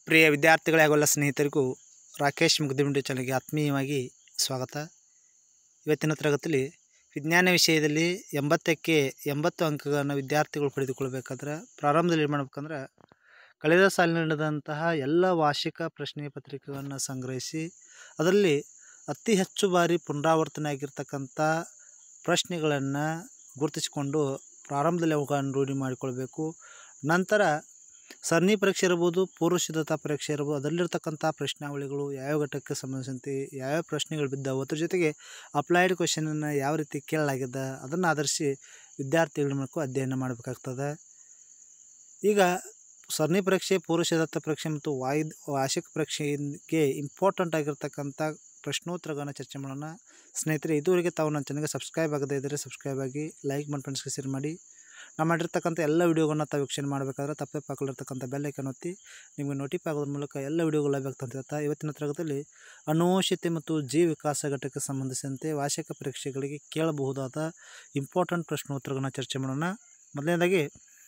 ಪ್ರಿಯ ವಿದ್ಯಾರ್ಥಿಗಳೇ ಹಾಗೂ ಎಲ್ಲ ಸ್ನೇಹಿತರಿಗೂ ರಾಕೇಶ್ ಮುಗ್ದಿಮಿಂಡಿ ಚಾನಲ್ಗೆ ಆತ್ಮೀಯವಾಗಿ ಸ್ವಾಗತ ಇವತ್ತಿನ ತರಗತಿಯಲ್ಲಿ ವಿಜ್ಞಾನ ವಿಷಯದಲ್ಲಿ ಎಂಬತ್ತಕ್ಕೆ ಎಂಬತ್ತು ಅಂಕಗಳನ್ನು ವಿದ್ಯಾರ್ಥಿಗಳು ಪಡೆದುಕೊಳ್ಬೇಕಾದ್ರೆ ಪ್ರಾರಂಭದಲ್ಲಿ ಏನು ಮಾಡ್ಬೇಕಂದ್ರೆ ಕಳೆದ ಸಾಲಿನ ನಡೆದಂತಹ ಎಲ್ಲ ವಾರ್ಷಿಕ ಪ್ರಶ್ನೆ ಪತ್ರಿಕೆಗಳನ್ನು ಸಂಗ್ರಹಿಸಿ ಅದರಲ್ಲಿ ಅತಿ ಹೆಚ್ಚು ಬಾರಿ ಪುನರಾವರ್ತನೆ ಆಗಿರ್ತಕ್ಕಂಥ ಪ್ರಶ್ನೆಗಳನ್ನು ಗುರುತಿಸಿಕೊಂಡು ಪ್ರಾರಂಭದಲ್ಲಿ ಅವುಗಳನ್ನು ರೂಢಿ ಮಾಡಿಕೊಳ್ಬೇಕು ನಂತರ ಸರಣಿ ಪರೀಕ್ಷೆ ಇರ್ಬೋದು ಪೂರ್ವ ಸಿದ್ಧತಾ ಪರೀಕ್ಷೆ ಇರ್ಬೋದು ಅದರಲ್ಲಿರ್ತಕ್ಕಂಥ ಪ್ರಶ್ನಾವಳಿಗಳು ಯಾವ್ಯಾವ ಘಟ್ಟಕ್ಕೆ ಸಂಬಂಧಿಸಿದಂತೆ ಯಾವ್ಯಾವ ಪ್ರಶ್ನೆಗಳು ಬಿದ್ದಾವೆ ಅದ್ರ ಜೊತೆಗೆ ಅಪ್ಲೈಡ್ ಕ್ವಶನನ್ನು ಯಾವ ರೀತಿ ಕೇಳಲಾಗಿದೆ ಅದನ್ನು ಆಧರಿಸಿ ವಿದ್ಯಾರ್ಥಿಗಳ ಮೂಲಕ ಅಧ್ಯಯನ ಮಾಡಬೇಕಾಗ್ತದೆ ಈಗ ಸರಣಿ ಪರೀಕ್ಷೆ ಪೂರ್ವ ಸಿದ್ಧತಾ ಪರೀಕ್ಷೆ ಮತ್ತು ವಾಯ್ ವಾರ್ಷಿಕ ಪರೀಕ್ಷೆಗೆ ಇಂಪಾರ್ಟೆಂಟ್ ಆಗಿರ್ತಕ್ಕಂಥ ಪ್ರಶ್ನೋತ್ತರಗಳನ್ನು ಚರ್ಚೆ ಮಾಡೋಣ ಸ್ನೇಹಿತರೆ ಇದುವರೆಗೆ ತಾವು ನನ್ನ ಚಾನಲ್ಗೆ ಸಬ್ಸ್ಕ್ರೈಬ್ ಆಗದೇ ಇದ್ದರೆ ಸಬ್ಸ್ಕ್ರೈಬ್ ಆಗಿ ಲೈಕ್ ಮಾಡಿ ಫ್ರೆಂಡ್ಸ್ಗೆ ಶೇರ್ ಮಾಡಿ ನಾವು ಮಾಡಿರ್ತಕ್ಕಂಥ ಎಲ್ಲ ವಿಡಿಯೋಗಳನ್ನ ತಾವು ವೀಕ್ಷಣೆ ಮಾಡಬೇಕಾದ್ರೆ ತಪ್ಪೇ ಪಾಕಲಿರ್ತಕ್ಕಂಥ ಬೆಲ್ ಐಕನ್ ಒತ್ತಿ ನಿಮಗೆ ನೋಟಿಫೈ ಆಗೋದ್ರ ಮೂಲಕ ಎಲ್ಲ ವಿಡಿಯೋಗಳು ಲಭ್ಯ ಅಂತ ಹೇಳ್ತಾ ಇವತ್ತಿನ ತರಗತಿಯಲ್ಲಿ ಅನುವಂಶತೆ ಮತ್ತು ಜೀವ ವಿಕಾಸ ಘಟಕಕ್ಕೆ ಸಂಬಂಧಿಸಿದಂತೆ ವಾರ್ಷಿಕ ಪರೀಕ್ಷೆಗಳಿಗೆ ಕೇಳಬಹುದಾದ ಇಂಪಾರ್ಟೆಂಟ್ ಪ್ರಶ್ನೋತ್ತರಗಳನ್ನ ಚರ್ಚೆ ಮಾಡೋಣ ಮೊದಲನೇದಾಗಿ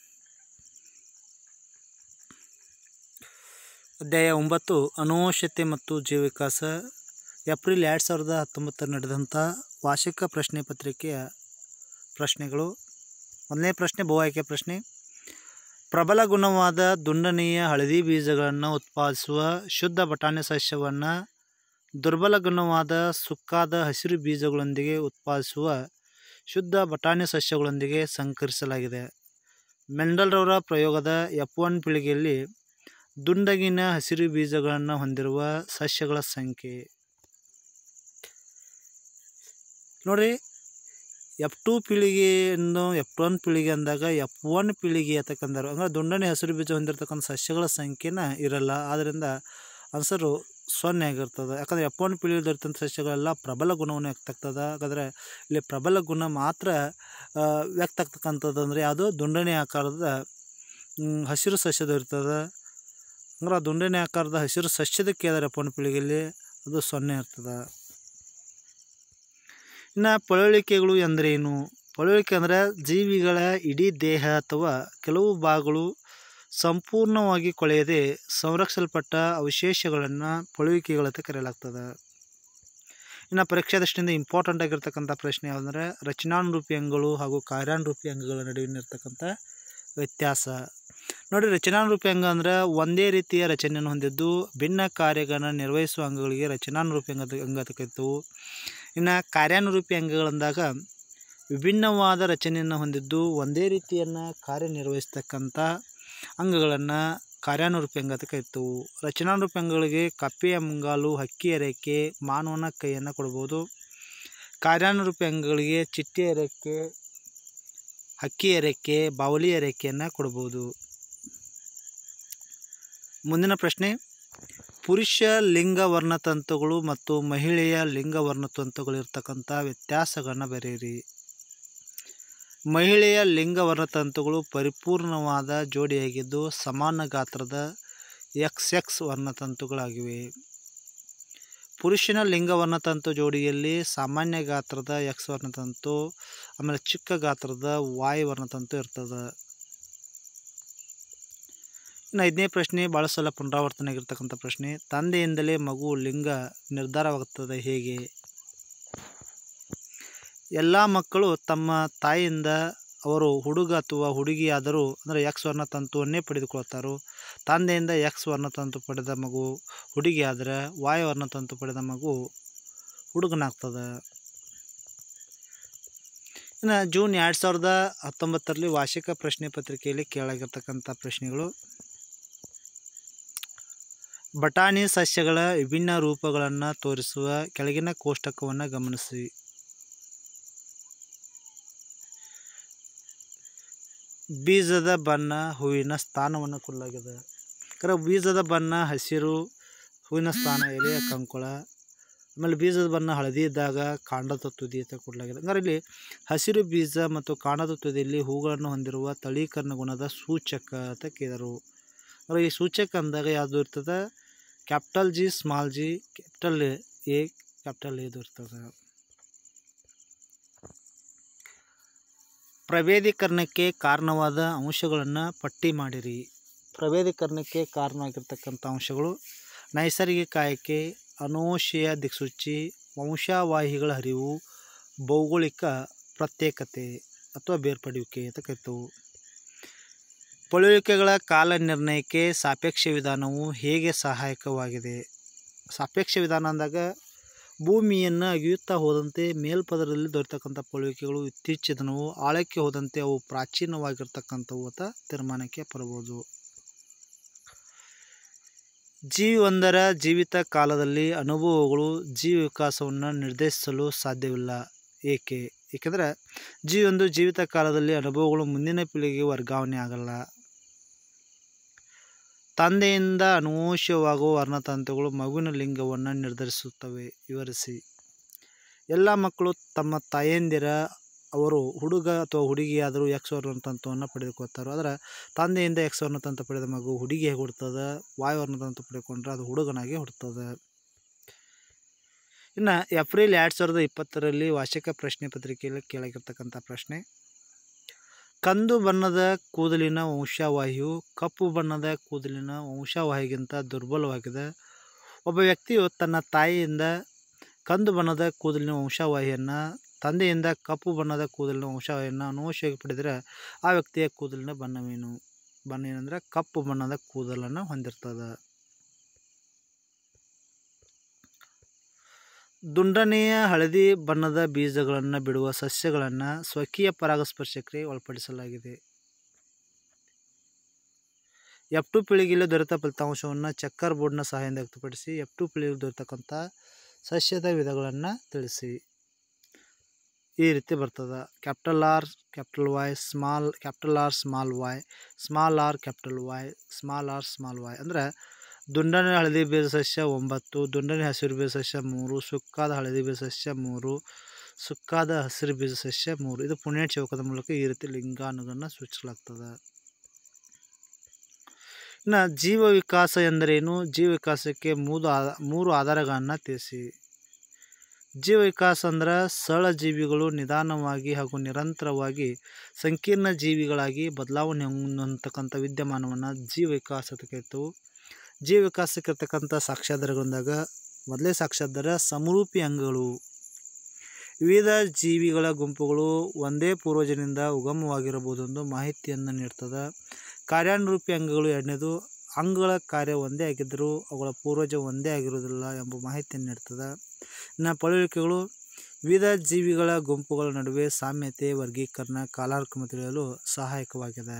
ಅಧ್ಯಾಯ ಒಂಬತ್ತು ಅನುವಂಶತೆ ಮತ್ತು ಜೀವ ವಿಕಾಸ ಏಪ್ರಿಲ್ ಎರಡು ಸಾವಿರದ ಹತ್ತೊಂಬತ್ತರ ನಡೆದಂಥ ವಾರ್ಷಿಕ ಪ್ರಶ್ನೆ ಪತ್ರಿಕೆಯ ಪ್ರಶ್ನೆಗಳು ಮೊದಲನೇ ಪ್ರಶ್ನೆ ಬಹು ಆಯ್ಕೆ ಪ್ರಶ್ನೆ ಪ್ರಬಲ ಗುಣವಾದ ದುಂಡನೆಯ ಹಳದಿ ಬೀಜಗಳನ್ನು ಉತ್ಪಾದಿಸುವ ಶುದ್ಧ ಬಟಾಣಿ ಸಸ್ಯವನ್ನು ದುರ್ಬಲ ಗುಣವಾದ ಸುಕ್ಕಾದ ಹಸಿರು ಬೀಜಗಳೊಂದಿಗೆ ಉತ್ಪಾದಿಸುವ ಶುದ್ಧ ಬಟಾಣಿ ಸಸ್ಯಗಳೊಂದಿಗೆ ಸಂಕರಿಸಲಾಗಿದೆ ಮೆಂಡಲ್ರವರ ಪ್ರಯೋಗದ ಎಫ್ ಒನ್ ಪೀಳಿಗೆಯಲ್ಲಿ ದುಂಡಗಿನ ಹಸಿರು ಬೀಜಗಳನ್ನು ಹೊಂದಿರುವ ಸಸ್ಯಗಳ ಸಂಖ್ಯೆ ನೋಡಿರಿ ಎಫ್ ಟು ಪೀಳಿಗೆಯನ್ನು ಎಫ್ ಒನ್ ಪೀಳಿಗೆ ಅಂದಾಗ ಎಫ್ ಒನ್ ಪೀಳಿಗೆ ಅಂತಕ್ಕಂಥವ್ರು ಅಂದರೆ ದುಂಡನೆ ಹಸಿರು ಬೀಜ ಹೊಂದಿರತಕ್ಕಂಥ ಸಸ್ಯಗಳ ಸಂಖ್ಯೆನ ಇರಲ್ಲ ಆದ್ದರಿಂದ ಆನ್ಸರು ಸೊನ್ನೆ ಆಗಿರ್ತದೆ ಯಾಕಂದರೆ ಎಫ್ ಒನ್ ಪೀಳಿಗೆದಿರ್ತಂಥ ಸಸ್ಯಗಳೆಲ್ಲ ಪ್ರಬಲ ಗುಣವನ್ನು ವ್ಯಕ್ತ ಆಗ್ತದೆ ಹಾಗಾದರೆ ಇಲ್ಲಿ ಪ್ರಬಲ ಗುಣ ಮಾತ್ರ ವ್ಯಕ್ತ ಆಗ್ತಕ್ಕಂಥದ್ದು ಅಂದರೆ ಯಾವುದು ದುಂಡನೆ ಆಕಾರದ ಹಸಿರು ಸಸ್ಯದ ಇರ್ತದೆ ಅಂದ್ರೆ ಆ ದುಂಡನೆ ಆಕಾರದ ಹಸಿರು ಸಸ್ಯದಕ್ಕೆ ಯಾವ್ದಾರ ಎಫ್ ಒನ್ ಪೀಳಿಗೆಯಲ್ಲಿ ಅದು ಸೊನ್ನೆ ಇರ್ತದೆ ಇನ್ನು ಪಳವಳಿಕೆಗಳು ಎಂದರೇನು ಪಳವಳಿಕೆ ಅಂದರೆ ಜೀವಿಗಳ ಇಡೀ ದೇಹ ಅಥವಾ ಕೆಲವು ಭಾಗಗಳು ಸಂಪೂರ್ಣವಾಗಿ ಕೊಳೆಯದೆ ಸಂರಕ್ಷಿಸಲ್ಪಟ್ಟ ಅವಶೇಷಗಳನ್ನು ಪಳುವಿಕೆಗಳಂತ ಕರೆಯಲಾಗ್ತದೆ ಇನ್ನು ಪರೀಕ್ಷಾ ದೃಷ್ಟಿಯಿಂದ ಇಂಪಾರ್ಟೆಂಟ್ ಆಗಿರ್ತಕ್ಕಂಥ ಪ್ರಶ್ನೆ ಯಾವುದಂದ್ರೆ ರಚನಾನುರೂಪಿ ಅಂಗಗಳು ಹಾಗೂ ಕಾರ್ಯಾನುರೂಪಿ ಅಂಗಗಳ ನಡುವಿನ ಇರ್ತಕ್ಕಂಥ ವ್ಯತ್ಯಾಸ ನೋಡಿ ರಚನಾನುರೂಪಿ ಅಂಗ ಅಂದರೆ ಒಂದೇ ರೀತಿಯ ರಚನೆಯನ್ನು ಹೊಂದಿದ್ದು ಭಿನ್ನ ಕಾರ್ಯಗಳನ್ನು ನಿರ್ವಹಿಸುವ ಅಂಗಗಳಿಗೆ ರಚನಾನುರೂಪಿ ಅಂಗ ಅಂಗ ಕರಿತವು ಇನ್ನು ಕಾರ್ಯಾನುರೂಪಿ ಅಂಗಗಳಂದಾಗ ವಿಭಿನ್ನವಾದ ರಚನೆಯನ್ನು ಹೊಂದಿದ್ದು ಒಂದೇ ರೀತಿಯನ್ನು ಕಾರ್ಯನಿರ್ವಹಿಸ್ತಕ್ಕಂಥ ಅಂಗಗಳನ್ನು ಕಾರ್ಯಾನುರೂಪಿ ಅಂಗ ಅಂತ ಕರಿತವು ರಚನಾನುರೂಪಿ ಅಂಗಗಳಿಗೆ ಕಪ್ಪೆಯ ಮುಂಗಾಲು ಹಕ್ಕಿಯ ರೆಕ್ಕೆ ಮಾನವನ ಕೈಯನ್ನು ಕೊಡ್ಬೋದು ಕಾರ್ಯಾನುರೂಪಿ ಅಂಗಗಳಿಗೆ ಚಿಟ್ಟೆಯ ರೆಕ್ಕೆ ಹಕ್ಕಿಯ ರೆಕ್ಕೆ ಬಾವಲಿಯ ರೆಕ್ಕೆಯನ್ನು ಕೊಡ್ಬೋದು ಮುಂದಿನ ಪ್ರಶ್ನೆ ಪುರುಷ ಲಿಂಗ ವರ್ಣತಂತುಗಳು ಮತ್ತು ಮಹಿಳೆಯ ಲಿಂಗ ವರ್ಣತಂತುಗಳು ಇರ್ತಕ್ಕಂಥ ವ್ಯತ್ಯಾಸಗಳನ್ನು ಬರೆಯಿರಿ ಮಹಿಳೆಯ ಲಿಂಗ ವರ್ಣತಂತುಗಳು ಪರಿಪೂರ್ಣವಾದ ಜೋಡಿಯಾಗಿದ್ದು ಸಮಾನ ಗಾತ್ರದ ಎಕ್ಸ್ ಎಕ್ಸ್ ವರ್ಣತಂತುಗಳಾಗಿವೆ ಪುರುಷನ ಲಿಂಗ ವರ್ಣತಂತು ಜೋಡಿಯಲ್ಲಿ ಸಾಮಾನ್ಯ ಗಾತ್ರದ ಎಕ್ಸ್ ವರ್ಣತಂತು ಆಮೇಲೆ ಚಿಕ್ಕ ಗಾತ್ರದ ವಾಯ್ ವರ್ಣತಂತು ಇರ್ತದೆ ಇನ್ನು ಐದನೇ ಪ್ರಶ್ನೆ ಭಾಳ ಸಲ ಪುನರಾವರ್ತನೆ ಆಗಿರ್ತಕ್ಕಂಥ ಪ್ರಶ್ನೆ ತಂದೆಯಿಂದಲೇ ಮಗು ಲಿಂಗ ನಿರ್ಧಾರವಾಗುತ್ತದೆ ಹೇಗೆ ಎಲ್ಲ ಮಕ್ಕಳು ತಮ್ಮ ತಾಯಿಯಿಂದ ಅವರು ಹುಡುಗ ಅಥವಾ ಹುಡುಗಿಯಾದರೂ ಅಂದರೆ ಎಕ್ಸ್ ವರ್ಣತಂತುವನ್ನೇ ಪಡೆದುಕೊಳ್ತಾರೋ ತಂದೆಯಿಂದ ಎಕ್ಸ್ ವರ್ಣತಂತು ಪಡೆದ ಮಗು ಹುಡುಗಿ ಆದರೆ ವಾಯು ವರ್ಣತಂತು ಪಡೆದ ಮಗು ಹುಡುಗನಾಗ್ತದೆ ಇನ್ನು ಜೂನ್ ಎರಡು ಸಾವಿರದ ಹತ್ತೊಂಬತ್ತರಲ್ಲಿ ವಾರ್ಷಿಕ ಪ್ರಶ್ನೆ ಪತ್ರಿಕೆಯಲ್ಲಿ ಕೇಳಾಗಿರ್ತಕ್ಕಂಥ ಪ್ರಶ್ನೆಗಳು ಬಟಾಣಿ ಸಸ್ಯಗಳ ವಿಭಿನ್ನ ರೂಪಗಳನ್ನು ತೋರಿಸುವ ಕೆಳಗಿನ ಕೋಷ್ಟಕವನ್ನು ಗಮನಿಸಿ ಬೀಜದ ಬಣ್ಣ ಹೂವಿನ ಸ್ಥಾನವನ್ನು ಕೊಡಲಾಗಿದೆ ಯಾಕಂದ್ರೆ ಬೀಜದ ಬಣ್ಣ ಹಸಿರು ಹೂವಿನ ಸ್ಥಾನ ಎಲೆಯ ಕಂಕುಳ ಆಮೇಲೆ ಬೀಜದ ಬಣ್ಣ ಹಳದಿ ಇದ್ದಾಗ ಕಾಂಡದ ತುದಿ ಅಂತ ಕೊಡಲಾಗಿದೆ ಹಂಗಾರೆ ಇಲ್ಲಿ ಹಸಿರು ಬೀಜ ಮತ್ತು ಕಾಂಡದ ತುದಿಯಲ್ಲಿ ಹೂಗಳನ್ನು ಹೊಂದಿರುವ ತಳೀಕರಣ ಗುಣದ ಸೂಚಕ ಅಂತ ಕೇಳಿದರು ಅಂದರೆ ಈ ಸೂಚಕ ಅಂದಾಗ ಯಾವುದು ಇರ್ತದೆ capital G small G capital A capital ಇದು ಇರ್ತದೆ ಪ್ರಭೇದೀಕರಣಕ್ಕೆ ಕಾರಣವಾದ ಅಂಶಗಳನ್ನು ಪಟ್ಟಿ ಮಾಡಿರಿ ಪ್ರಭೇದೀಕರಣಕ್ಕೆ ಕಾರಣವಾಗಿರ್ತಕ್ಕಂಥ ಅಂಶಗಳು ನೈಸರ್ಗಿಕ ಆಯ್ಕೆ ಅನೋಶಯ ದಿಕ್ಸೂಚಿ ವಂಶವಾಹಿಗಳ ಹರಿವು ಭೌಗೋಳಿಕ ಪ್ರತ್ಯೇಕತೆ ಅಥವಾ ಬೇರ್ಪಡುವಿಕೆ ಅಂತ ಕರಿತೇವೆ ಪಳುವಿಕೆಗಳ ಕಾಲ ನಿರ್ಣಯಕ್ಕೆ ಸಾಪೇಕ್ಷ ವಿಧಾನವು ಹೇಗೆ ಸಹಾಯಕವಾಗಿದೆ ಸಾಪೇಕ್ಷ ವಿಧಾನ ಅಂದಾಗ ಭೂಮಿಯನ್ನು ಅಗಿಯುತ್ತಾ ಹೋದಂತೆ ಮೇಲ್ಪದರದಲ್ಲಿ ದೊರೆತಕ್ಕಂಥ ಪಳುವಿಕೆಗಳು ಇತ್ತೀಚಿನವು ಆಳಕ್ಕೆ ಹೋದಂತೆ ಅವು ಪ್ರಾಚೀನವಾಗಿರ್ತಕ್ಕಂಥವು ಅಂತ ತೀರ್ಮಾನಕ್ಕೆ ಬರಬಹುದು ಜೀವಿಯೊಂದರ ಜೀವಿತ ಕಾಲದಲ್ಲಿ ಅನುಭವಗಳು ಜೀವ ವಿಕಾಸವನ್ನು ನಿರ್ದೇಶಿಸಲು ಸಾಧ್ಯವಿಲ್ಲ ಏಕೆ ಏಕೆಂದರೆ ಜೀವೊಂದು ಜೀವಿತ ಕಾಲದಲ್ಲಿ ಅನುಭವಗಳು ಮುಂದಿನ ಪೀಳಿಗೆಗೆ ವರ್ಗಾವಣೆ ಆಗಲ್ಲ ತಂದೆಯಿಂದ ಅನುವಂಶವಾಗುವ ವರ್ಣತಂತುಗಳು ಮಗುವಿನ ಲಿಂಗವನ್ನು ನಿರ್ಧರಿಸುತ್ತವೆ ವಿವರಿಸಿ ಎಲ್ಲ ಮಕ್ಕಳು ತಮ್ಮ ತಾಯಂದಿರ ಅವರು ಹುಡುಗ ಅಥವಾ ಹುಡುಗಿಯಾದರೂ ಎಕ್ಸ್ ವರ್ಣತಂತುವನ್ನು ಪಡೆದುಕೊಳ್ತಾರೆ ಆದರೆ ತಂದೆಯಿಂದ ಎಕ್ಸ್ ವರ್ಣತಂತು ಪಡೆದ ಮಗು ಹುಡುಗಿಯಾಗಿ ಹುಡ್ತದೆ ವಾಯು ವರ್ಣತಂತು ಪಡೆದುಕೊಂಡ್ರೆ ಅದು ಹುಡುಗನಾಗಿ ಹುಡ್ತದೆ ಇನ್ನು ಏಪ್ರಿಲ್ ಎರಡು ಸಾವಿರದ ಇಪ್ಪತ್ತರಲ್ಲಿ ವಾರ್ಷಿಕ ಪ್ರಶ್ನೆ ಪತ್ರಿಕೆಯಲ್ಲಿ ಕೇಳಾಗಿರ್ತಕ್ಕಂಥ ಪ್ರಶ್ನೆ ಕಂದು ಬಣ್ಣದ ಕೂದಲಿನ ವಂಶವಾಹಿಯು ಕಪ್ಪು ಬಣ್ಣದ ಕೂದಲಿನ ವಂಶವಾಹಿಗಿಂತ ದುರ್ಬಲವಾಗಿದೆ ಒಬ್ಬ ವ್ಯಕ್ತಿಯು ತನ್ನ ತಾಯಿಯಿಂದ ಕಂದು ಬಣ್ಣದ ಕೂದಲಿನ ವಂಶವಾಹಿಯನ್ನು ತಂದೆಯಿಂದ ಕಪ್ಪು ಬಣ್ಣದ ಕೂದಲಿನ ವಂಶವಾಹಿಯನ್ನು ಅನುವಂಶವಾಗಿ ಪಡೆದರೆ ಆ ವ್ಯಕ್ತಿಯ ಕೂದಲಿನ ಬಣ್ಣವೇನು ಬಣ್ಣ ಏನಂದ್ರೆ ಕಪ್ಪು ಬಣ್ಣದ ಕೂದಲನ್ನು ಹೊಂದಿರ್ತದೆ ದುಂಡನೆಯ ಹಳದಿ ಬಣ್ಣದ ಬೀಜಗಳನ್ನು ಬಿಡುವ ಸಸ್ಯಗಳನ್ನು ಸ್ವಕೀಯ ಪರಾಗಸ್ಪರ್ಶಕ್ಕೆ ಒಳಪಡಿಸಲಾಗಿದೆ ಎಫ್ ಟು ಪೀಳಿಗೆಯಲ್ಲಿ ದೊರೆತ ಫಲಿತಾಂಶವನ್ನು ಚೆಕ್ಕರ್ ಬೋರ್ಡ್ನ ಸಹಾಯದಿಂದ ವ್ಯಕ್ತಪಡಿಸಿ ಎಫ್ ಟು ಪೀಳಿಗೆಯಲ್ಲಿ ದೊರೆತಕ್ಕಂಥ ಸಸ್ಯದ ವಿಧಗಳನ್ನು ತಿಳಿಸಿ ಈ ರೀತಿ ಬರ್ತದೆ capital R capital Y small capital R small Y small R capital Y small R small Y ಅಂದರೆ ದುಂಡನೆ ಹಳದಿ ಬೀಜ ಸಸ್ಯ ಒಂಬತ್ತು ದುಂಡನೆ ಹಸಿರು ಬೀಜ ಸಸ್ಯ ಮೂರು ಸುಕ್ಕಾದ ಹಳದಿ ಬೀಜ ಸಸ್ಯ ಮೂರು ಸುಕ್ಕಾದ ಹಸಿರು ಬೀಜ ಸಸ್ಯ ಮೂರು ಇದು ಪುಣ್ಯ ಚೌಕದ ಮೂಲಕ ಈ ರೀತಿ ಲಿಂಗಾನುಗಳನ್ನು ಸೂಚಿಸಲಾಗ್ತದೆ ಇನ್ನು ಜೀವ ವಿಕಾಸ ಎಂದರೇನು ಜೀವ ವಿಕಾಸಕ್ಕೆ ಮೂರು ಆ ಮೂರು ಆಧಾರಗಳನ್ನು ತಿಳಿಸಿ ಜೀವ ವಿಕಾಸ ಅಂದ್ರೆ ಸರಳ ಜೀವಿಗಳು ನಿಧಾನವಾಗಿ ಹಾಗೂ ನಿರಂತರವಾಗಿ ಸಂಕೀರ್ಣ ಜೀವಿಗಳಾಗಿ ಬದಲಾವಣೆ ಹೊಂದತಕ್ಕಂಥ ವಿದ್ಯಮಾನವನ್ನು ಜೀವ ವಿಕಾಸ ಅಂತ ಕರಿತೇವೆ ಜೀವ ವಿಕಾಸಕ್ಕೆ ಇರ್ತಕ್ಕಂಥ ಸಾಕ್ಷ್ಯಾಧಾರಗೊಂಡಾಗ ಮೊದಲೇ ಸಾಕ್ಷ್ಯಾಧಾರ ಸಮರೂಪಿ ಅಂಗಗಳು ವಿವಿಧ ಜೀವಿಗಳ ಗುಂಪುಗಳು ಒಂದೇ ಪೂರ್ವಜನಿಂದ ಉಗಮವಾಗಿರಬಹುದೆಂದು ಮಾಹಿತಿಯನ್ನು ನೀಡ್ತದೆ ಕಾರ್ಯಾನುರೂಪಿ ಅಂಗಗಳು ಎರಡನೇದು ಅಂಗಗಳ ಕಾರ್ಯ ಒಂದೇ ಆಗಿದ್ದರೂ ಅವುಗಳ ಪೂರ್ವಜ ಒಂದೇ ಆಗಿರುವುದಿಲ್ಲ ಎಂಬ ಮಾಹಿತಿಯನ್ನು ನೀಡ್ತದೆ ಇನ್ನು ಪಳುವಿಕೆಗಳು ವಿವಿಧ ಜೀವಿಗಳ ಗುಂಪುಗಳ ನಡುವೆ ಸಾಮ್ಯತೆ ವರ್ಗೀಕರಣ ಕಾಲಾನುಕ್ರಮ ತಿಳಿಯಲು ಸಹಾಯಕವಾಗಿದೆ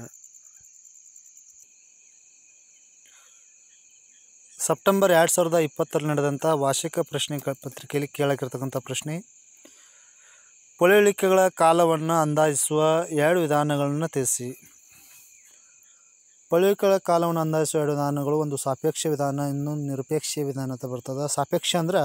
ಸೆಪ್ಟೆಂಬರ್ ಎರಡು ಸಾವಿರದ ಇಪ್ಪತ್ತರಲ್ಲಿ ನಡೆದಂಥ ವಾರ್ಷಿಕ ಪ್ರಶ್ನೆ ಕ- ಪತ್ರಿಕೆಯಲ್ಲಿ ಕೇಳಕ್ಕಿರ್ತಕ್ಕಂಥ ಪ್ರಶ್ನೆ ಪೊಳೆಯುಳಿಕೆಗಳ ಕಾಲವನ್ನು ಅಂದಾಜಿಸುವ ಎರಡು ವಿಧಾನಗಳನ್ನು ತಿಳಿಸಿ ಪಳುವಿಕೆಗಳ ಕಾಲವನ್ನು ಅಂದಾಜಿಸುವ ಎರಡು ವಿಧಾನಗಳು ಒಂದು ಸಾಪೇಕ್ಷ ವಿಧಾನ ಇನ್ನೊಂದು ನಿರಪೇಕ್ಷ ವಿಧಾನ ಅಂತ ಬರ್ತದೆ ಸಾಪೇಕ್ಷ ಅಂದ್ರೆ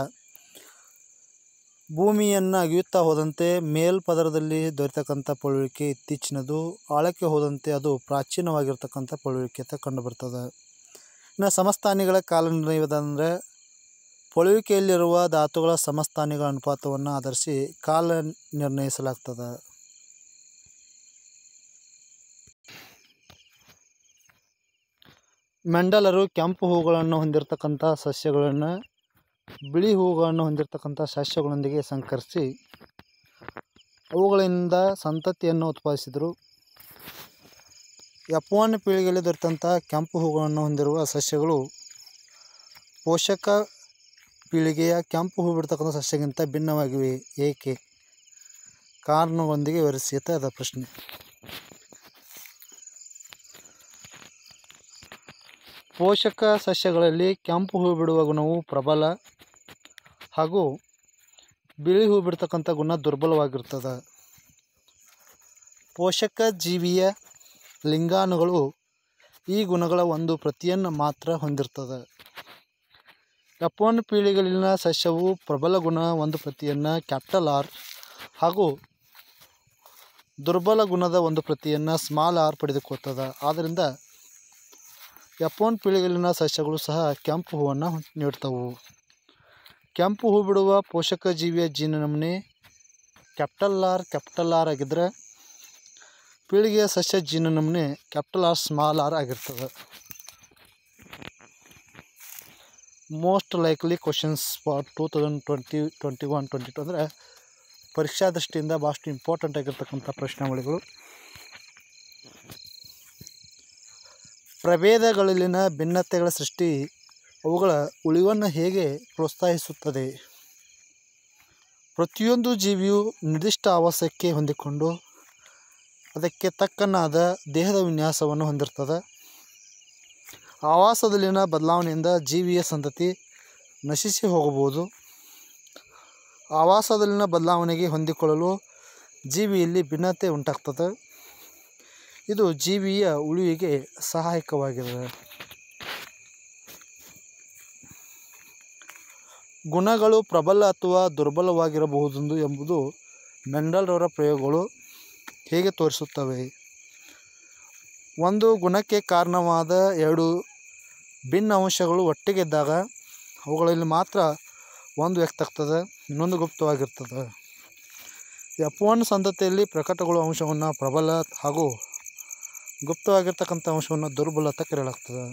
ಭೂಮಿಯನ್ನು ಅಗಿಯುತ್ತಾ ಹೋದಂತೆ ಮೇಲ್ಪದರದಲ್ಲಿ ದೊರೆತಕ್ಕಂಥ ಪಳುವಿಕೆ ಇತ್ತೀಚಿನದು ಆಳಕ್ಕೆ ಹೋದಂತೆ ಅದು ಪ್ರಾಚೀನವಾಗಿರ್ತಕ್ಕಂಥ ಪಳುವಿಕೆ ಅಂತ ಕಂಡುಬರ್ತದೆ ಇನ್ನು ಸಮಸ್ಥಾನಿಗಳ ಕಾಲ ನಿರ್ಣಯ ವಿಧಾನ ಅಂದರೆ ಪಳುವಿಕೆಯಲ್ಲಿರುವ ಧಾತುಗಳ ಸಮಸ್ಥಾನಿಗಳ ಅನುಪಾತವನ್ನು ಆಧರಿಸಿ ಕಾಲ ನಿರ್ಣಯಿಸಲಾಗ್ತದೆ ಮೆಂಡಲರು ಕೆಂಪು ಹೂಗಳನ್ನು ಹೊಂದಿರತಕ್ಕಂಥ ಸಸ್ಯಗಳನ್ನು ಬಿಳಿ ಹೂಗಳನ್ನು ಹೊಂದಿರತಕ್ಕಂಥ ಸಸ್ಯಗಳೊಂದಿಗೆ ಸಂಕರಿಸಿ ಅವುಗಳಿಂದ ಸಂತತಿಯನ್ನು ಉತ್ಪಾದಿಸಿದರು ಎಫ್ ಒನ್ ಪೀಳಿಗೆಯಲ್ಲಿ ದೊರೆತಂಥ ಕೆಂಪು ಹೂಗಳನ್ನು ಹೊಂದಿರುವ ಸಸ್ಯಗಳು ಪೋಷಕ ಪೀಳಿಗೆಯ ಕೆಂಪು ಹೂ ಬಿಡ್ತಕ್ಕಂಥ ಸಸ್ಯಗಿಂತ ಭಿನ್ನವಾಗಿವೆ ಏಕೆ ಕಾರಣಗಳೊಂದಿಗೆ ವಿವರಿಸಿ ಅಂತ ಅದ ಪ್ರಶ್ನೆ ಪೋಷಕ ಸಸ್ಯಗಳಲ್ಲಿ ಕೆಂಪು ಹೂ ಬಿಡುವ ಗುಣವು ಪ್ರಬಲ ಹಾಗೂ ಬಿಳಿ ಹೂ ಬಿಡ್ತಕ್ಕಂಥ ಗುಣ ದುರ್ಬಲವಾಗಿರ್ತದೆ ಪೋಷಕ ಜೀವಿಯ ಲಿಂಗಾಣುಗಳು ಈ ಗುಣಗಳ ಒಂದು ಪ್ರತಿಯನ್ನು ಮಾತ್ರ ಹೊಂದಿರ್ತದೆ ಎಫ್ ಒನ್ ಪೀಳಿಗೆಯಲ್ಲಿನ ಸಸ್ಯವು ಪ್ರಬಲ ಗುಣ ಒಂದು ಪ್ರತಿಯನ್ನು ಕ್ಯಾಪಿಟಲ್ ಆರ್ ಹಾಗೂ ದುರ್ಬಲ ಗುಣದ ಒಂದು ಪ್ರತಿಯನ್ನು ಸ್ಮಾಲ್ ಆರ್ ಪಡೆದುಕೊಳ್ತದೆ ಆದ್ದರಿಂದ ಎಫ್ ಒನ್ ಪೀಳಿಗೆಯಲ್ಲಿನ ಸಸ್ಯಗಳು ಸಹ ಕೆಂಪು ಹೂವನ್ನು ನೀಡ್ತವು ಕೆಂಪು ಹೂ ಬಿಡುವ ಪೋಷಕ ಜೀವಿಯ ಜೀನ ನಮೂನೆ ಕ್ಯಾಪಿಟಲ್ ಆರ್ ಕ್ಯಾಪಿಟಲ್ ಆರ್ ಆಗಿದ್ದರೆ ಪೀಳಿಗೆಯ ಸಸ್ಯ ಜೀನ ನಮೂನೆ ಕ್ಯಾಪಿಟಲ್ ಆರ್ ಸ್ಮಾಲ್ ಆರ್ ಆಗಿರ್ತದೆ most likely questions for two thousand twenty twenty one twenty two ಅಂದರೆ ಪರೀಕ್ಷಾ ದೃಷ್ಟಿಯಿಂದ ಭಾಳಷ್ಟು ಇಂಪಾರ್ಟೆಂಟ್ ಆಗಿರ್ತಕ್ಕಂಥ ಪ್ರಶ್ನಾವಳಿಗಳು ಪ್ರಭೇದಗಳಲ್ಲಿನ ಭಿನ್ನತೆಗಳ ಸೃಷ್ಟಿ ಅವುಗಳ ಉಳಿವನ್ನು ಹೇಗೆ ಪ್ರೋತ್ಸಾಹಿಸುತ್ತದೆ ಪ್ರತಿಯೊಂದು ಜೀವಿಯು ನಿರ್ದಿಷ್ಟ ಆವಾಸಕ್ಕೆ ಹೊಂದಿಕೊಂಡು ಅದಕ್ಕೆ ತಕ್ಕನಾದ ದೇಹದ ವಿನ್ಯಾಸವನ್ನು ಹೊಂದಿರ್ತದೆ ಆವಾಸದಲ್ಲಿನ ಬದಲಾವಣೆಯಿಂದ ಜೀವಿಯ ಸಂತತಿ ನಶಿಸಿ ಹೋಗಬಹುದು ಆವಾಸದಲ್ಲಿನ ಬದಲಾವಣೆಗೆ ಹೊಂದಿಕೊಳ್ಳಲು ಜೀವಿಯಲ್ಲಿ ಭಿನ್ನತೆ ಉಂಟಾಗ್ತದೆ ಇದು ಜೀವಿಯ ಉಳಿವಿಗೆ ಸಹಾಯಕವಾಗಿದೆ ಗುಣಗಳು ಪ್ರಬಲ ಅಥವಾ ದುರ್ಬಲವಾಗಿರಬಹುದೆಂದು ಎಂಬುದು ಮೆಂಡಲ್ರವರ ಪ್ರಯೋಗಗಳು ಹೇಗೆ ತೋರಿಸುತ್ತವೆ ಒಂದು ಗುಣಕ್ಕೆ ಕಾರಣವಾದ ಎರಡು ಭಿನ್ನ ಅಂಶಗಳು ಒಟ್ಟಿಗೆ ಇದ್ದಾಗ ಅವುಗಳಲ್ಲಿ ಮಾತ್ರ ಒಂದು ವ್ಯಕ್ತ ಆಗ್ತದೆ ಇನ್ನೊಂದು ಗುಪ್ತವಾಗಿರ್ತದೆ ಎಫ್ ಒನ್ ಸಂತತಿಯಲ್ಲಿ ಪ್ರಕಟಗೊಳ್ಳುವ ಅಂಶವನ್ನು ಪ್ರಬಲ ಹಾಗೂ ಗುಪ್ತವಾಗಿರ್ತಕ್ಕಂಥ ಅಂಶವನ್ನು ದುರ್ಬಲ ಅಂತ ಕರೆಯಲಾಗ್ತದೆ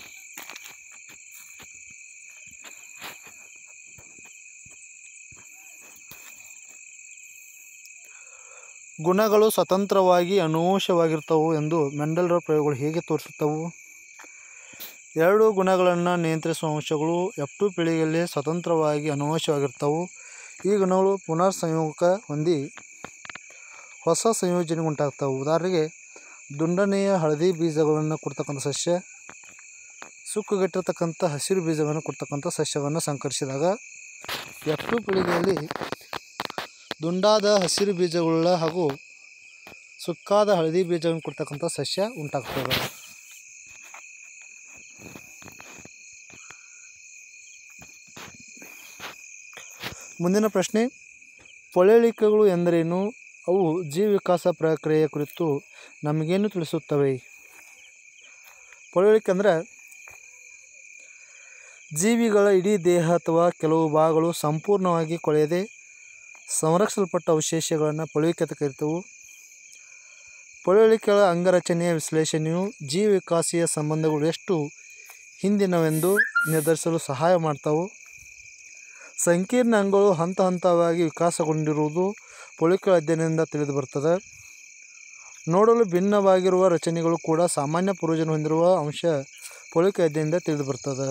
ಗುಣಗಳು ಸ್ವತಂತ್ರವಾಗಿ ಅನುವಂಶವಾಗಿರ್ತವು ಎಂದು ಮೆಂಡಲ್ರ ಪ್ರಯೋಗಗಳು ಹೇಗೆ ತೋರಿಸುತ್ತವು ಎರಡು ಗುಣಗಳನ್ನು ನಿಯಂತ್ರಿಸುವ ಅಂಶಗಳು ಎಫ್ ಟು ಪೀಳಿಗೆಯಲ್ಲಿ ಸ್ವತಂತ್ರವಾಗಿ ಅನುವಂಶವಾಗಿರ್ತವು ಈ ಗುಣಗಳು ಪುನರ್ ಸಂಯೋಗಕ ಹೊಂದಿ ಹೊಸ ಸಂಯೋಜನೆ ಉಂಟಾಗ್ತವೆ ಉದಾಹರಣೆಗೆ ದುಂಡನೆಯ ಹಳದಿ ಬೀಜಗಳನ್ನು ಕೊಡ್ತಕ್ಕಂಥ ಸಸ್ಯ ಸುಕ್ಕುಗಟ್ಟಿರ್ತಕ್ಕಂಥ ಹಸಿರು ಬೀಜಗಳನ್ನು ಕೊಡ್ತಕ್ಕಂಥ ಸಸ್ಯವನ್ನು ಸಂಕರಿಸಿದಾಗ ಎಫ್ ಟು ಪೀಳಿಗೆಯಲ್ಲಿ ದುಂಡಾದ ಹಸಿರು ಬೀಜಗಳುಳ್ಳ ಹಾಗೂ ಸುಕ್ಕಾದ ಹಳದಿ ಬೀಜವನ್ನು ಕೊಡ್ತಕ್ಕಂಥ ಸಸ್ಯ ಉಂಟಾಗ್ತದೆ ಮುಂದಿನ ಪ್ರಶ್ನೆ ಪೊಳೆಳಿಕೆಗಳು ಎಂದರೇನು ಅವು ಜೀವ ವಿಕಾಸ ಪ್ರಕ್ರಿಯೆಯ ಕುರಿತು ನಮಗೇನು ತಿಳಿಸುತ್ತವೆ ಪೊಳೆಳಿಕೆ ಅಂದರೆ ಜೀವಿಗಳ ಇಡೀ ದೇಹ ಅಥವಾ ಕೆಲವು ಭಾಗಗಳು ಸಂಪೂರ್ಣವಾಗಿ ಕೊಳೆಯದೆ ಸಂರಕ್ಷಿಸಲ್ಪಟ್ಟ ಅವಶೇಷಗಳನ್ನು ಪಳುವಿಕೆ ಅಂತ ಕರಿತವು ಪಳುವಳಿಕೆಗಳ ಅಂಗರಚನೆಯ ವಿಶ್ಲೇಷಣೆಯು ಜೀವ ವಿಕಾಸೀಯ ಸಂಬಂಧಗಳು ಎಷ್ಟು ಹಿಂದಿನವೆಂದು ನಿರ್ಧರಿಸಲು ಸಹಾಯ ಮಾಡ್ತಾವು ಸಂಕೀರ್ಣ ಅಂಗಗಳು ಹಂತ ಹಂತವಾಗಿ ವಿಕಾಸಗೊಂಡಿರುವುದು ಪೊಳಿಕೆಗಳ ಅಧ್ಯಯನದಿಂದ ತಿಳಿದು ಬರ್ತದೆ ನೋಡಲು ಭಿನ್ನವಾಗಿರುವ ರಚನೆಗಳು ಕೂಡ ಸಾಮಾನ್ಯ ಪೂರ್ವಜನ ಹೊಂದಿರುವ ಅಂಶ ಪೊಳಿಕೆ ಅಧ್ಯಯನದಿಂದ ತಿಳಿದು ಬರ್ತದೆ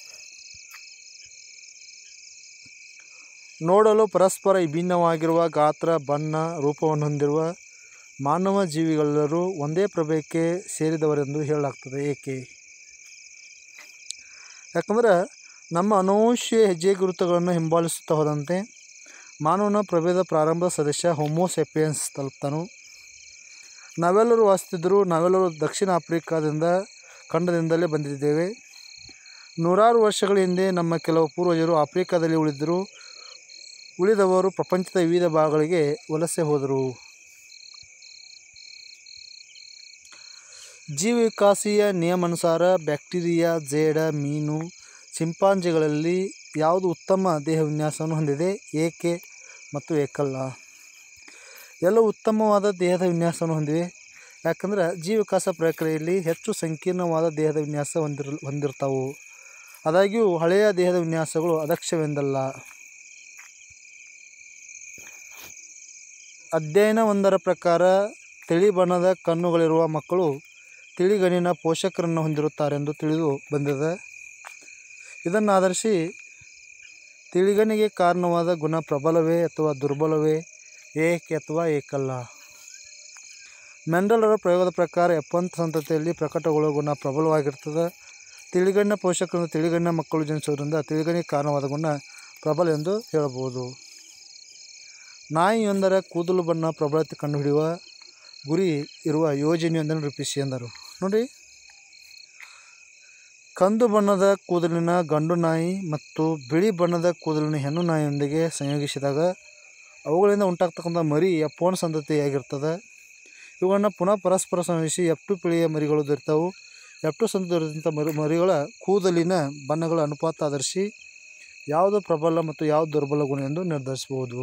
ನೋಡಲು ಪರಸ್ಪರ ವಿಭಿನ್ನವಾಗಿರುವ ಗಾತ್ರ ಬಣ್ಣ ರೂಪವನ್ನು ಹೊಂದಿರುವ ಮಾನವ ಜೀವಿಗಳೆಲ್ಲರೂ ಒಂದೇ ಪ್ರಭೇದಕ್ಕೆ ಸೇರಿದವರೆಂದು ಹೇಳಲಾಗ್ತದೆ ಏಕೆ ಯಾಕಂದ್ರೆ ನಮ್ಮ ಅನವಶ್ಯ ಹೆಜ್ಜೆ ಗುರುತುಗಳನ್ನು ಹಿಂಬಾಲಿಸುತ್ತಾ ಹೋದಂತೆ ಮಾನವನ ಪ್ರಭೇದ ಪ್ರಾರಂಭ ಸದಸ್ಯ ಹೋಮೋಸೆಪಿಯನ್ಸ್ ತಲುಪ್ತಾನು ನಾವೆಲ್ಲರೂ ವಾಸಿಸಿದ್ದರೂ ನಾವೆಲ್ಲರೂ ದಕ್ಷಿಣ ಆಫ್ರಿಕಾದಿಂದ ಖಂಡದಿಂದಲೇ ಬಂದಿದ್ದೇವೆ ನೂರಾರು ವರ್ಷಗಳ ಹಿಂದೆ ನಮ್ಮ ಕೆಲವು ಪೂರ್ವಜರು ಆಫ್ರಿಕಾದಲ್ಲಿ ಉಳಿದರು ಉಳಿದವರು ಪ್ರಪಂಚದ ವಿವಿಧ ಭಾಗಗಳಿಗೆ ವಲಸೆ ಹೋದರು ಜೀವ ವಿಕಾಸೀಯ ನಿಯಮಾನುಸಾರ ಬ್ಯಾಕ್ಟೀರಿಯಾ ಜೇಡ ಮೀನು ಚಿಂಪಾಂಜಿಗಳಲ್ಲಿ ಯಾವುದು ಉತ್ತಮ ದೇಹ ವಿನ್ಯಾಸವನ್ನು ಹೊಂದಿದೆ ಏಕೆ ಮತ್ತು ಏಕಲ್ಲ ಎಲ್ಲ ಉತ್ತಮವಾದ ದೇಹದ ವಿನ್ಯಾಸವನ್ನು ಹೊಂದಿವೆ ಯಾಕಂದ್ರೆ ಜೀವ ವಿಕಾಸ ಪ್ರಕ್ರಿಯೆಯಲ್ಲಿ ಹೆಚ್ಚು ಸಂಕೀರ್ಣವಾದ ದೇಹದ ವಿನ್ಯಾಸ ಹೊಂದಿರ ಹೊಂದಿರ್ತಾವು ಆದಾಗ್ಯೂ ಹಳೆಯ ದೇಹದ ವಿನ್ಯಾಸಗಳು ಅದಕ್ಷವೆಂದಲ್ಲ ಅಧ್ಯಯನವೊಂದರ ಪ್ರಕಾರ ತಿಳಿ ಬಣ್ಣದ ಕಣ್ಣುಗಳಿರುವ ಮಕ್ಕಳು ತಿಳಿಗಣ್ಣಿನ ಪೋಷಕರನ್ನು ಹೊಂದಿರುತ್ತಾರೆಂದು ತಿಳಿದು ಬಂದಿದೆ ಇದನ್ನು ಆಧರಿಸಿ ತಿಳಿಗಣ್ಣಿಗೆ ಕಾರಣವಾದ ಗುಣ ಪ್ರಬಲವೇ ಅಥವಾ ದುರ್ಬಲವೇ ಏಕೆ ಅಥವಾ ಏಕಲ್ಲ ಮೆಂಡಲರ ಪ್ರಯೋಗದ ಪ್ರಕಾರ ಎಪ್ಪಂತ ಸಂತತಿಯಲ್ಲಿ ಪ್ರಕಟಗೊಳ್ಳುವ ಗುಣ ಪ್ರಬಲವಾಗಿರ್ತದೆ ತಿಳಿಗಣ್ಣ ಪೋಷಕರನ್ನು ತಿಳಿಗಣ್ಣ ಮಕ್ಕಳು ಜನಿಸೋದ್ರಿಂದ ತಿಳಿಗಣ್ಣಿಗೆ ಕಾರಣವಾದ ಗುಣ ಪ್ರಬಲ ಎಂದು ಹೇಳಬಹುದು ನಾಯಿಯೊಂದರ ಕೂದಲು ಬಣ್ಣ ಪ್ರಬಲತೆ ಕಂಡುಹಿಡಿಯುವ ಗುರಿ ಇರುವ ಯೋಜನೆಯೊಂದನ್ನು ರೂಪಿಸಿ ಎಂದರು ನೋಡಿ ಕಂದು ಬಣ್ಣದ ಕೂದಲಿನ ಗಂಡು ನಾಯಿ ಮತ್ತು ಬಿಳಿ ಬಣ್ಣದ ಕೂದಲಿನ ಹೆಣ್ಣು ನಾಯಿಯೊಂದಿಗೆ ಸಂಯೋಗಿಸಿದಾಗ ಅವುಗಳಿಂದ ಉಂಟಾಗ್ತಕ್ಕಂಥ ಮರಿ ಎಫ್ ಒನ್ ಸಂತತಿಯಾಗಿರ್ತದೆ ಇವುಗಳನ್ನು ಪುನಃ ಪರಸ್ಪರ ಸಂಯೋಜಿಸಿ ಎಫ್ ಟು ಪೀಳಿಗೆಯ ಮರಿಗಳು ದೊರೆತವು ಎಫ್ ಟು ಸಂತತಿ ದೊರೆತಂಥ ಮರಿ ಮರಿಗಳ ಕೂದಲಿನ ಬಣ್ಣಗಳ ಅನುಪಾತ ಆಧರಿಸಿ ಯಾವುದು ಪ್ರಬಲ ಮತ್ತು ಯಾವುದು ದುರ್ಬಲ ಗುಣ ಎಂದು ನಿರ್ಧರಿಸಬಹುದು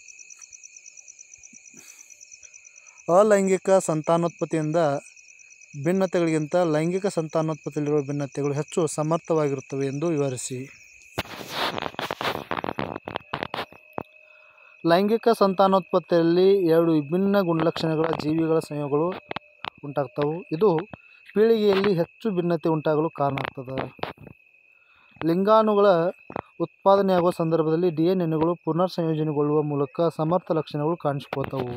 ಅಲೈಂಗಿಕ ಸಂತಾನೋತ್ಪತ್ತಿಯಿಂದ ಭಿನ್ನತೆಗಳಿಗಿಂತ ಲೈಂಗಿಕ ಸಂತಾನೋತ್ಪತ್ತಿಯಲ್ಲಿರುವ ಭಿನ್ನತೆಗಳು ಹೆಚ್ಚು ಸಮರ್ಥವಾಗಿರುತ್ತವೆ ಎಂದು ವಿವರಿಸಿ ಲೈಂಗಿಕ ಸಂತಾನೋತ್ಪತ್ತಿಯಲ್ಲಿ ಎರಡು ವಿಭಿನ್ನ ಗುಣಲಕ್ಷಣಗಳ ಜೀವಿಗಳ ಸಂಯೋಗಗಳು ಉಂಟಾಗ್ತವೆ ಇದು ಪೀಳಿಗೆಯಲ್ಲಿ ಹೆಚ್ಚು ಭಿನ್ನತೆ ಉಂಟಾಗಲು ಕಾರಣ ಆಗ್ತದೆ ಲಿಂಗಾಣುಗಳ ಉತ್ಪಾದನೆಯಾಗುವ ಸಂದರ್ಭದಲ್ಲಿ ಡಿ ಎನ್ ಎನ್ಗಳು ಪುನರ್ ಸಂಯೋಜನೆಗೊಳ್ಳುವ ಮೂಲಕ ಸಮರ್ಥ ಲಕ್ಷಣಗಳು ಕಾಣಿಸಿಕೊಳ್ತವು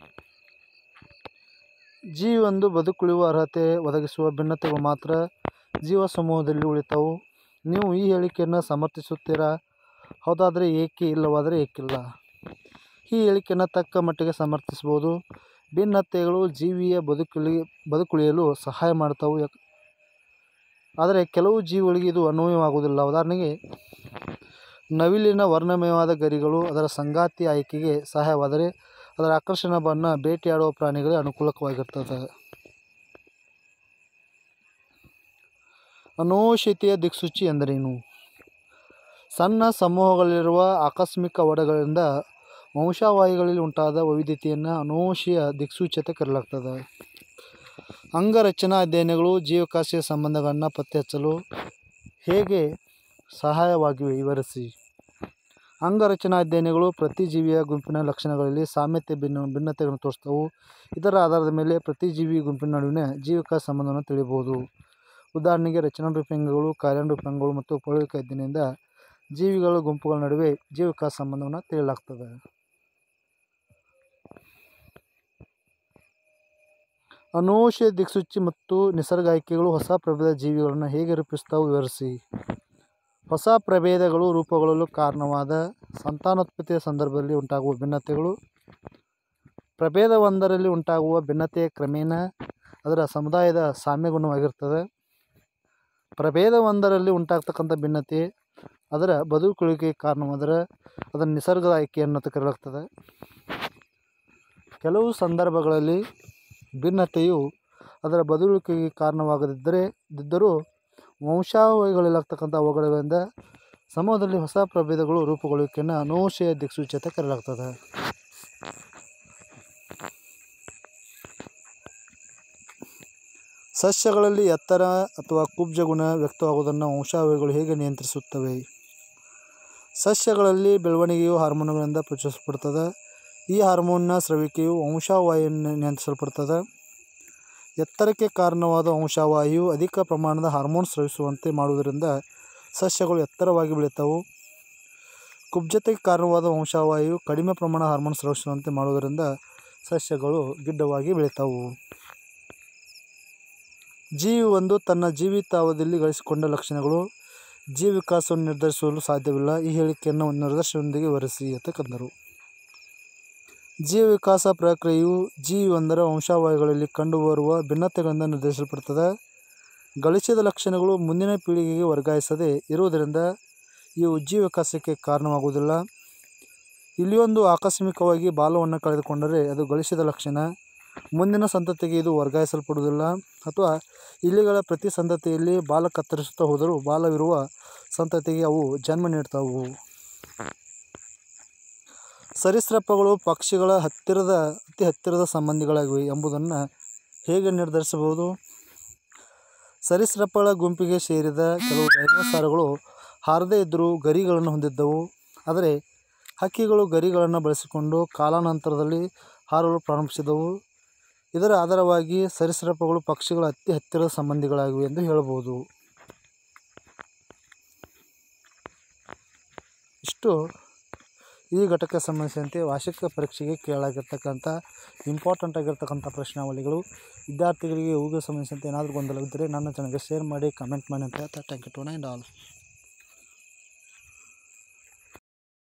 ಜೀವಿಯೊಂದು ಬದುಕುಳಿಯುವ ಅರ್ಹತೆ ಒದಗಿಸುವ ಭಿನ್ನತೆಗಳು ಮಾತ್ರ ಜೀವ ಸಮೂಹದಲ್ಲಿ ಉಳಿತಾವು ನೀವು ಈ ಹೇಳಿಕೆಯನ್ನು ಸಮರ್ಥಿಸುತ್ತೀರಾ ಹೌದಾದರೆ ಏಕೆ ಇಲ್ಲವಾದರೆ ಏಕಿಲ್ಲ ಈ ಹೇಳಿಕೆಯನ್ನು ತಕ್ಕ ಮಟ್ಟಿಗೆ ಸಮರ್ಥಿಸಬಹುದು ಭಿನ್ನತೆಗಳು ಜೀವಿಯ ಬದುಕುಳಿ ಬದುಕುಳಿಯಲು ಸಹಾಯ ಮಾಡ್ತಾವು ಯಾಕ್ ಆದರೆ ಕೆಲವು ಜೀವಿಗಳಿಗೆ ಇದು ಅನ್ವಯವಾಗುವುದಿಲ್ಲ ಉದಾಹರಣೆಗೆ ನವಿಲಿನ ವರ್ಣಮಯವಾದ ಗರಿಗಳು ಅದರ ಸಂಗಾತಿ ಆಯ್ಕೆಗೆ ಸಹಾಯವಾದರೆ ಅದರ ಆಕರ್ಷಣಾ ಬಣ್ಣ ಬೇಟೆಯಾಡುವ ಪ್ರಾಣಿಗಳಿಗೆ ಅನುಕೂಲಕವಾಗಿರ್ತದೆ ಅನೂಹ್ಯತೆಯ ದಿಕ್ಸೂಚಿ ಎಂದರೇನು ಸಣ್ಣ ಸಮೂಹಗಳಲ್ಲಿರುವ ಆಕಸ್ಮಿಕ ಒಡೆಗಳಿಂದ ವಂಶವಾಹಿಗಳಲ್ಲಿ ಉಂಟಾದ ವೈವಿಧ್ಯತೆಯನ್ನು ಅನೂಹ್ಯ ದಿಕ್ಸೂಚ್ಯತೆ ಕರೆಯಲಾಗ್ತದೆ ಅಂಗರಚನಾ ಅಧ್ಯಯನಗಳು ಜೀವಕಾಶಿಯ ಸಂಬಂಧಗಳನ್ನು ಪತ್ತೆ ಹಚ್ಚಲು ಹೇಗೆ ಸಹಾಯವಾಗಿವೆ ವಿವರಿಸಿ ಅಂಗರಚನಾ ಅಧ್ಯಯನಗಳು ಪ್ರತಿ ಜೀವಿಯ ಗುಂಪಿನ ಲಕ್ಷಣಗಳಲ್ಲಿ ಸಾಮ್ಯತೆ ಭಿನ್ನ ಭಿನ್ನತೆಗಳನ್ನು ತೋರಿಸ್ತವು ಇದರ ಆಧಾರದ ಮೇಲೆ ಪ್ರತಿ ಜೀವಿ ಗುಂಪಿನ ನಡುವಿನ ಜೀವಿಕ ಸಂಬಂಧವನ್ನು ತಿಳಿಯಬಹುದು ಉದಾಹರಣೆಗೆ ರಚನಾರೂಪಾಂಗಗಳು ಕಾರ್ಯರೂಪಾಂಗಗಳು ಮತ್ತು ಪೌಳಿಕ ಅಧ್ಯಯನದಿಂದ ಜೀವಿಗಳ ಗುಂಪುಗಳ ನಡುವೆ ಜೀವಿಕ ಸಂಬಂಧವನ್ನು ತಿಳಿಯಲಾಗ್ತದೆ ಅನೂಹ್ಯ ದಿಕ್ಸೂಚಿ ಮತ್ತು ನಿಸರ್ಗ ಆಯ್ಕೆಗಳು ಹೊಸ ಪ್ರಭೇದ ಜೀವಿಗಳನ್ನು ಹೇಗೆ ರೂಪಿಸ್ತಾವು ವಿವರಿಸಿ ಹೊಸ ಪ್ರಭೇದಗಳು ರೂಪುಗೊಳ್ಳಲು ಕಾರಣವಾದ ಸಂತಾನೋತ್ಪತ್ತಿಯ ಸಂದರ್ಭದಲ್ಲಿ ಉಂಟಾಗುವ ಭಿನ್ನತೆಗಳು ಪ್ರಭೇದವೊಂದರಲ್ಲಿ ಉಂಟಾಗುವ ಭಿನ್ನತೆಯ ಕ್ರಮೇಣ ಅದರ ಸಮುದಾಯದ ಸಾಮ್ಯಗುಣವಾಗಿರ್ತದೆ ಪ್ರಭೇದವೊಂದರಲ್ಲಿ ಉಂಟಾಗ್ತಕ್ಕಂಥ ಭಿನ್ನತೆ ಅದರ ಬದುಕುಳಿಕೆಗೆ ಕಾರಣವಾದರೆ ಅದನ್ನು ನಿಸರ್ಗದ ಆಯ್ಕೆ ಅನ್ನೋದು ಕರೆಯಲಾಗ್ತದೆ ಕೆಲವು ಸಂದರ್ಭಗಳಲ್ಲಿ ಭಿನ್ನತೆಯು ಅದರ ಬದುಕುಳಿಕೆಗೆ ಕಾರಣವಾಗದಿದ್ದರೆ ದಿದ್ದರೂ ವಂಶಾವಳಿಗಳಾಗ್ತಕ್ಕಂಥ ಅವುಗಳಿಂದ ಸಮೂಹದಲ್ಲಿ ಹೊಸ ಪ್ರಭೇದಗಳು ರೂಪುಗೊಳ್ಳುವಿಕೆಯನ್ನು ಅನೂಹ್ಯ ದಿಕ್ಸೂಚ್ಯತೆ ಕರೆಯಲಾಗ್ತದೆ ಸಸ್ಯಗಳಲ್ಲಿ ಎತ್ತರ ಅಥವಾ ಕುಬ್ಜ ಗುಣ ವ್ಯಕ್ತವಾಗುವುದನ್ನು ವಂಶಾವಳಿಗಳು ಹೇಗೆ ನಿಯಂತ್ರಿಸುತ್ತವೆ ಸಸ್ಯಗಳಲ್ಲಿ ಬೆಳವಣಿಗೆಯು ಹಾರ್ಮೋನುಗಳಿಂದ ಪ್ರಚೋದಿಸಲ್ಪಡುತ್ತದೆ ಈ ಹಾರ್ಮೋನ್ನ ಸ್ರವಿಕೆಯು ವಂಶವಾಹಿಯನ್ನು ನಿಯಂತ್ರಿಸಲ್ಪಡುತ್ತದೆ ಎತ್ತರಕ್ಕೆ ಕಾರಣವಾದ ವಂಶವಾಹಿಯು ಅಧಿಕ ಪ್ರಮಾಣದ ಹಾರ್ಮೋನ್ ಸ್ರವಿಸುವಂತೆ ಮಾಡುವುದರಿಂದ ಸಸ್ಯಗಳು ಎತ್ತರವಾಗಿ ಬೆಳೆಯುತ್ತವು ಕುಬ್ಜತೆಗೆ ಕಾರಣವಾದ ವಂಶವಾಹಿಯು ಕಡಿಮೆ ಪ್ರಮಾಣ ಹಾರ್ಮೋನ್ ಸ್ರವಿಸುವಂತೆ ಮಾಡುವುದರಿಂದ ಸಸ್ಯಗಳು ಗಿಡ್ಡವಾಗಿ ಬೆಳೆಯುತ್ತವು ಜೀವಿ ಒಂದು ತನ್ನ ಜೀವಿತಾವಧಿಯಲ್ಲಿ ಗಳಿಸಿಕೊಂಡ ಲಕ್ಷಣಗಳು ಜೀವ ವಿಕಾಸವನ್ನು ನಿರ್ಧರಿಸಲು ಸಾಧ್ಯವಿಲ್ಲ ಈ ಹೇಳಿಕೆಯನ್ನು ಒಂದು ನಿದರ್ಶನದೊಂದಿಗೆ ವಿವರಿಸಿ ಅಂತಕ್ಕಂದರು ಜೀವ ವಿಕಾಸ ಪ್ರಕ್ರಿಯೆಯು ಜೀವಿಯೊಂದರ ವಂಶವಾಹಿಗಳಲ್ಲಿ ಕಂಡುಬರುವ ಭಿನ್ನತೆಗಳಿಂದ ನಿರ್ಧರಿಸಲ್ಪಡುತ್ತದೆ ಗಳಿಸಿದ ಲಕ್ಷಣಗಳು ಮುಂದಿನ ಪೀಳಿಗೆಗೆ ವರ್ಗಾಯಿಸದೆ ಇರುವುದರಿಂದ ಇವು ಜೀವ ವಿಕಾಸಕ್ಕೆ ಕಾರಣವಾಗುವುದಿಲ್ಲ ಇಲ್ಲಿಯೊಂದು ಆಕಸ್ಮಿಕವಾಗಿ ಬಾಲವನ್ನು ಕಳೆದುಕೊಂಡರೆ ಅದು ಗಳಿಸಿದ ಲಕ್ಷಣ ಮುಂದಿನ ಸಂತತಿಗೆ ಇದು ವರ್ಗಾಯಿಸಲ್ಪಡುವುದಿಲ್ಲ ಅಥವಾ ಇಲಿಗಳ ಪ್ರತಿ ಸಂತತಿಯಲ್ಲಿ ಬಾಲ ಕತ್ತರಿಸುತ್ತಾ ಹೋದರೂ ಬಾಲವಿರುವ ಸಂತತಿಗೆ ಅವು ಜನ್ಮ ನೀಡ್ತಾವು ಸರೀಸೃಪಗಳು ಪಕ್ಷಿಗಳ ಹತ್ತಿರದ ಅತಿ ಹತ್ತಿರದ ಸಂಬಂಧಿಗಳಾಗಿವೆ ಎಂಬುದನ್ನು ಹೇಗೆ ನಿರ್ಧರಿಸಬಹುದು ಸರೀಸೃಪಗಳ ಗುಂಪಿಗೆ ಸೇರಿದ ಕೆಲವು ಡೈನೋಸಾರುಗಳು ಹಾರದೇ ಇದ್ದರೂ ಗರಿಗಳನ್ನು ಹೊಂದಿದ್ದವು ಆದರೆ ಹಕ್ಕಿಗಳು ಗರಿಗಳನ್ನು ಬಳಸಿಕೊಂಡು ಕಾಲಾನಂತರದಲ್ಲಿ ಹಾರಲು ಪ್ರಾರಂಭಿಸಿದವು ಇದರ ಆಧಾರವಾಗಿ ಸರೀಸೃಪಗಳು ಪಕ್ಷಿಗಳ ಅತಿ ಹತ್ತಿರದ ಸಂಬಂಧಿಗಳಾಗಿವೆ ಎಂದು ಹೇಳಬಹುದು ಇಷ್ಟು ಈ ಘಟಕ ಸಂಬಂಧಿಸಿದಂತೆ ವಾರ್ಷಿಕ ಪರೀಕ್ಷೆಗೆ ಕೇಳಲಾಗಿರ್ತಕ್ಕಂಥ ಇಂಪಾರ್ಟೆಂಟ್ ಆಗಿರ್ತಕ್ಕಂಥ ಪ್ರಶ್ನಾವಳಿಗಳು ವಿದ್ಯಾರ್ಥಿಗಳಿಗೆ ಇವುಗೆ ಸಂಬಂಧಿಸಿದಂತೆ ಏನಾದರೂ ಗೊಂದಲವಿದ್ದರೆ ನನ್ನ ಚಾನಲ್ಗೆ ಶೇರ್ ಮಾಡಿ ಕಮೆಂಟ್ ಮಾಡಿ ಅಂತ ಹೇಳ್ತಾ ಥ್ಯಾಂಕ್ ಯು ಟು ಆಲ್